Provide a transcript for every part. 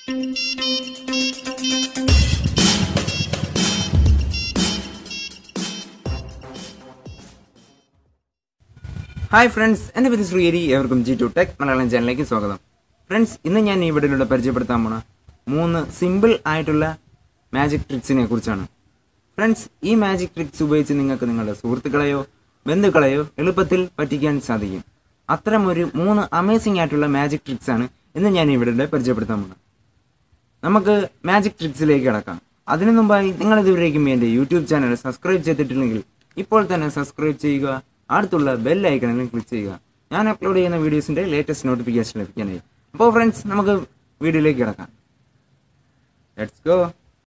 hi friends എൻ്റെ പേര് ശ്രീഹരി എവർക്കും ജി ടു ടെക് മലയാളം ചാനലിലേക്ക് സ്വാഗതം ഫ്രണ്ട്സ് ഇന്ന് ഞാൻ ഈ വീഡിയോയിലൂടെ പരിചയപ്പെടുത്താൻ പോണ മൂന്ന് സിമ്പിൾ ആയിട്ടുള്ള മാജിക് ട്രിക്സിനെ കുറിച്ചാണ് ഫ്രണ്ട്സ് ഈ മാജിക് ട്രിക്സ് ഉപയോഗിച്ച് നിങ്ങൾക്ക് നിങ്ങളുടെ സുഹൃത്തുക്കളെയോ ബന്ധുക്കളെയോ എളുപ്പത്തിൽ പറ്റിക്കാൻ സാധിക്കും അത്തരം ഒരു മൂന്ന് അമേസിംഗ് ആയിട്ടുള്ള മാജിക് ട്രിക്സ് ആണ് ഇന്ന് ഞാൻ ഈ വീഡിയോയിലൂടെ പരിചയപ്പെടുത്താൻ പോകുന്നത് നമുക്ക് മാജിക് ട്രിക്സിലേക്ക് കിടക്കാം അതിനു മുമ്പായി നിങ്ങൾ ഇതുവരേക്കും എൻ്റെ യൂട്യൂബ് ചാനൽ സബ്സ്ക്രൈബ് ചെയ്തിട്ടില്ലെങ്കിൽ ഇപ്പോൾ തന്നെ സബ്സ്ക്രൈബ് ചെയ്യുക അടുത്തുള്ള ബെൽ ഐക്കണിലും ക്ലിക്ക് ചെയ്യുക ഞാൻ അപ്ലോഡ് ചെയ്യുന്ന വീഡിയോസിൻ്റെ ലേറ്റസ്റ്റ് നോട്ടിഫിക്കേഷൻ ലഭിക്കാനായി അപ്പോൾ ഫ്രണ്ട്സ് നമുക്ക് വീഡിയോയിലേക്ക് കിടക്കാം ലെറ്റ്സ് ഗോ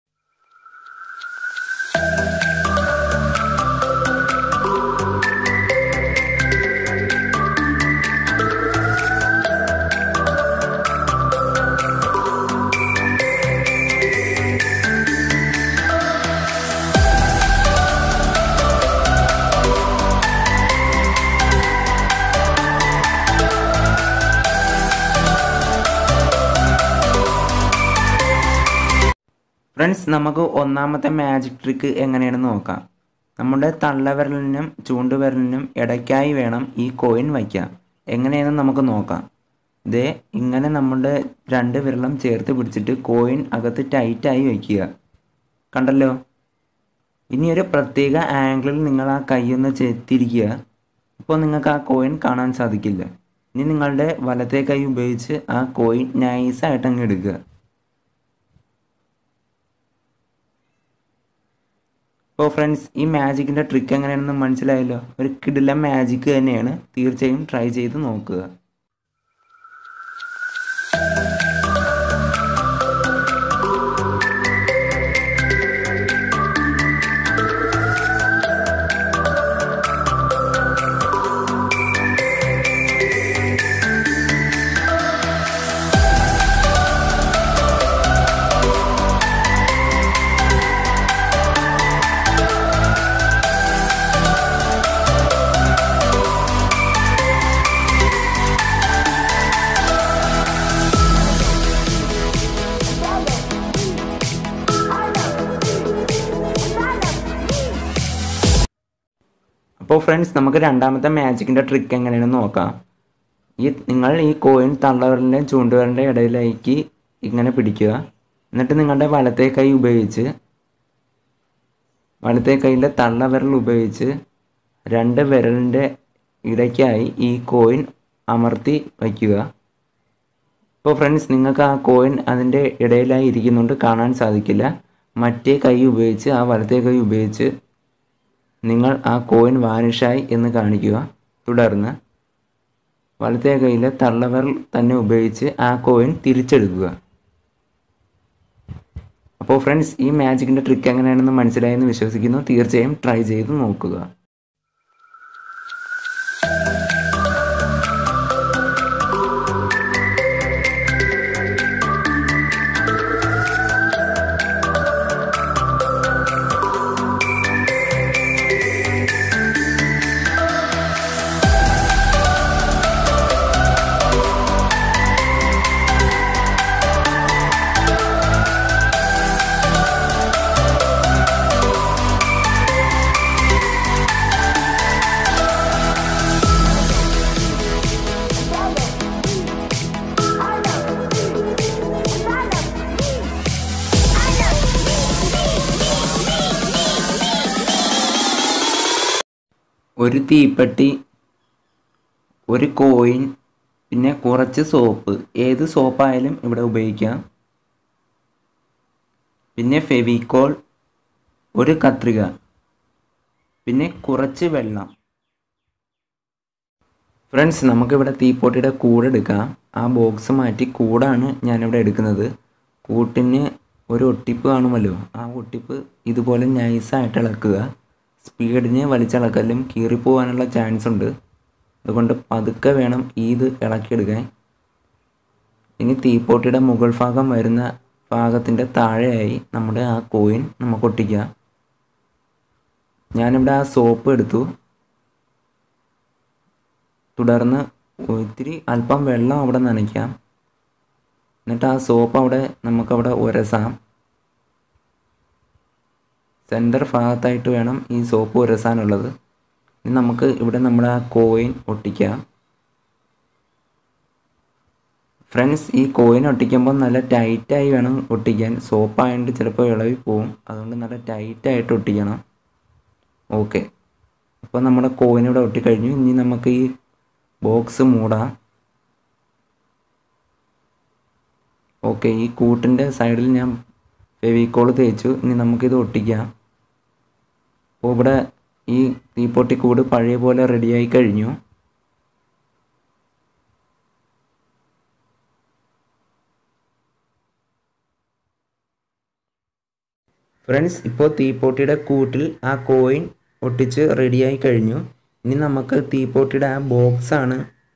ഫ്രണ്ട്സ് നമുക്ക് ഒന്നാമത്തെ മാജിക് ട്രിക്ക് എങ്ങനെയാണെന്ന് നോക്കാം നമ്മുടെ തള്ളവിരലിനും ചൂണ്ടുവിരലിനും ഇടയ്ക്കായി വേണം ഈ കോയിൻ വയ്ക്കാൻ എങ്ങനെയാണെന്ന് നമുക്ക് നോക്കാം ഇതേ ഇങ്ങനെ നമ്മുടെ രണ്ട് വിരലും ചേർത്ത് പിടിച്ചിട്ട് കോയിൻ അകത്ത് ടൈറ്റായി വയ്ക്കുക കണ്ടല്ലോ ഇനി ഒരു പ്രത്യേക ആംഗിളിൽ നിങ്ങൾ ആ കൈയൊന്ന് ചെത്തിരിക്കുക ഇപ്പോൾ നിങ്ങൾക്ക് ആ കോയിൻ കാണാൻ സാധിക്കില്ല ഇനി നിങ്ങളുടെ വലത്തെ കൈ ഉപയോഗിച്ച് ആ കോയിൻ നൈസായിട്ട് അങ്ങ് എടുക്കുക അപ്പോൾ ഫ്രണ്ട്സ് ഈ മാജിക്കിൻ്റെ ട്രിക്ക് എങ്ങനെയാണെന്ന് മനസ്സിലായല്ലോ ഒരു കിടിലം മാജിക്ക് തന്നെയാണ് തീർച്ചയായും ട്രൈ ചെയ്ത് നോക്കുക അപ്പോൾ ഫ്രണ്ട്സ് നമുക്ക് രണ്ടാമത്തെ മാജിക്കിൻ്റെ ട്രിക്ക് എങ്ങനെയാണെന്ന് നോക്കാം ഈ നിങ്ങൾ ഈ കോയിൻ തള്ളവരലിൻ്റെയും ചൂണ്ടുവരലിൻ്റെ ഇടയിലേക്ക് ഇങ്ങനെ പിടിക്കുക എന്നിട്ട് നിങ്ങളുടെ വലത്തെ കൈ ഉപയോഗിച്ച് വലത്തെ കൈയിലെ തള്ളവിരൽ ഉപയോഗിച്ച് രണ്ട് വിരലിൻ്റെ ഇടയ്ക്കായി ഈ കോയിൻ അമർത്തി വയ്ക്കുക ഇപ്പോൾ ഫ്രണ്ട്സ് നിങ്ങൾക്ക് ആ കോയിൻ അതിൻ്റെ ഇടയിലായി ഇരിക്കുന്നുണ്ട് കാണാൻ സാധിക്കില്ല മറ്റേ കൈ ഉപയോഗിച്ച് ആ വലത്തെ കൈ ഉപയോഗിച്ച് നിങ്ങൾ ആ കോയിൻ വാനിഷായി എന്ന് കാണിക്കുക തുടർന്ന് വലത്തെ കൈയിലെ തള്ളവിരൽ തന്നെ ഉപയോഗിച്ച് ആ കോയിൻ തിരിച്ചെടുക്കുക അപ്പോൾ ഫ്രണ്ട്സ് ഈ മാജിക്കിൻ്റെ ട്രിക്ക് എങ്ങനെയാണെന്ന് മനസ്സിലായെന്ന് വിശ്വസിക്കുന്നു തീർച്ചയായും ട്രൈ ചെയ്ത് നോക്കുക ഒരു തീപ്പെട്ടി ഒരു കോയിൻ പിന്നെ കുറച്ച് സോപ്പ് ഏത് സോപ്പായാലും ഇവിടെ ഉപയോഗിക്കാം പിന്നെ ഫെവിക്കോൾ ഒരു കത്രിക പിന്നെ കുറച്ച് വെള്ളം ഫ്രണ്ട്സ് നമുക്കിവിടെ തീപ്പൊട്ടിയുടെ കൂട് എടുക്കാം ആ ബോക്സ് മാറ്റി കൂടാണ് ഞാനിവിടെ എടുക്കുന്നത് കൂട്ടിന് ഒരു ഒട്ടിപ്പ് കാണുമല്ലോ ആ ഒട്ടിപ്പ് ഇതുപോലെ നൈസായിട്ട് ഇളക്കുക സ്പീഡിന് വലിച്ചിളക്കലും കീറിപ്പോവാനുള്ള ചാൻസ് ഉണ്ട് അതുകൊണ്ട് പതുക്കെ വേണം ഈ ഇത് ഇളക്കിയെടുക്കാൻ ഇനി തീപ്പൊട്ടിയുടെ മുകൾ ഭാഗം വരുന്ന ഭാഗത്തിൻ്റെ താഴെയായി നമ്മുടെ ആ കോയിൻ നമുക്ക് ഒട്ടിക്കാം ഞാനിവിടെ ആ സോപ്പ് എടുത്തു തുടർന്ന് ഇത്തിരി അല്പം വെള്ളം അവിടെ നനയ്ക്കാം എന്നിട്ട് ആ സോപ്പ് അവിടെ നമുക്കവിടെ ഉരസാം സെൻറ്റർ ഭാഗത്തായിട്ട് വേണം ഈ സോപ്പ് ഉരസാനുള്ളത് ഇനി നമുക്ക് ഇവിടെ നമ്മുടെ ആ കോയിൻ ഒട്ടിക്കാം ഫ്രണ്ട്സ് ഈ കോയിൻ ഒട്ടിക്കുമ്പോൾ നല്ല ടൈറ്റായി വേണം ഒട്ടിക്കാൻ സോപ്പായതുകൊണ്ട് ചിലപ്പോൾ ഇളവി പോവും അതുകൊണ്ട് നല്ല ടൈറ്റായിട്ട് ഒട്ടിക്കണം ഓക്കെ അപ്പോൾ നമ്മുടെ കോയിൻ ഇവിടെ ഒട്ടിക്കഴിഞ്ഞു ഇനി നമുക്ക് ഈ ബോക്സ് മൂടാം ഓക്കെ ഈ കൂട്ടിൻ്റെ സൈഡിൽ ഞാൻ ഫെവിക്കോൾ തേച്ചു ഇനി നമുക്കിത് ഒട്ടിക്കാം അപ്പോൾ ഇവിടെ ഈ തീപ്പൊട്ടിക്കൂട് പഴയ പോലെ റെഡിയായി കഴിഞ്ഞു ഫ്രണ്ട്സ് ഇപ്പോൾ തീപ്പൊട്ടിയുടെ കൂട്ടിൽ ആ കോയിൻ ഒട്ടിച്ച് റെഡിയായി കഴിഞ്ഞു ഇനി നമുക്ക് തീപ്പൊട്ടിയുടെ ആ ബോക്സാണ്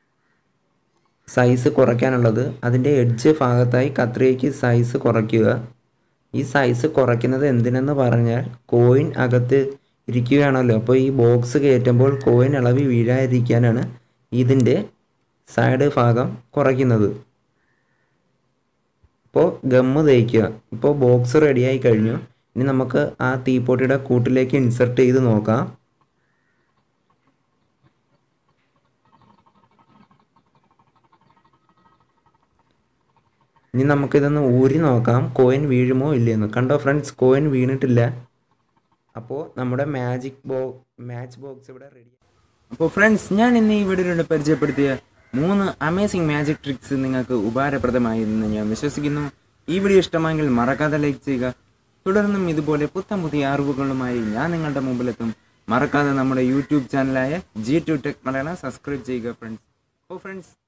സൈസ് കുറയ്ക്കാനുള്ളത് അതിൻ്റെ എഡ്ജ് ഭാഗത്തായി കത്രികയ്ക്ക് സൈസ് കുറയ്ക്കുക ഈ സൈസ് കുറയ്ക്കുന്നത് എന്തിനെന്ന് പറഞ്ഞാൽ കോയിൻ അകത്ത് ഇരിക്കുകയാണല്ലോ അപ്പോൾ ഈ ബോക്സ് കയറ്റുമ്പോൾ കോയിൻ ഇളവി വീഴാതിരിക്കാനാണ് ഇതിൻ്റെ സൈഡ് ഭാഗം കുറയ്ക്കുന്നത് ഇപ്പോൾ ഗമ്മ് തേക്കുക ഇപ്പോൾ ബോക്സ് റെഡിയായി കഴിഞ്ഞു ഇനി നമുക്ക് ആ തീപ്പൊട്ടിയുടെ കൂട്ടിലേക്ക് ഇൻസെർട്ട് ചെയ്ത് നോക്കാം ഇനി നമുക്കിതൊന്ന് ഊരി നോക്കാം കോയിൻ വീഴുമോ ഇല്ലയെന്ന് കണ്ടോ ഫ്രണ്ട്സ് കോയിൻ വീണിട്ടില്ല അപ്പോൾ നമ്മുടെ മാജിക് ബോ മാച്ച് ബോക്സ് ഇവിടെ റെഡി അപ്പോൾ ഫ്രണ്ട്സ് ഞാൻ ഇന്ന് ഈ വീഡിയോയിലൂടെ പരിചയപ്പെടുത്തിയ മൂന്ന് അമേസിംഗ് മാജിക് ട്രിക്സ് നിങ്ങൾക്ക് ഉപകാരപ്രദമായി എന്ന് ഞാൻ വിശ്വസിക്കുന്നു ഈ വീഡിയോ ഇഷ്ടമായെങ്കിൽ മറക്കാതെ ലൈക്ക് ചെയ്യുക തുടർന്നും ഇതുപോലെ പുത്തൻ പുതിയ അറിവുകളുമായി ഞാൻ നിങ്ങളുടെ മുമ്പിലെത്തും മറക്കാതെ നമ്മുടെ യൂട്യൂബ് ചാനലായ G two tech Malayalam subscribe ചെയ്യുക ഫ്രണ്ട്സ് അപ്പോൾ ഫ്രണ്ട്സ്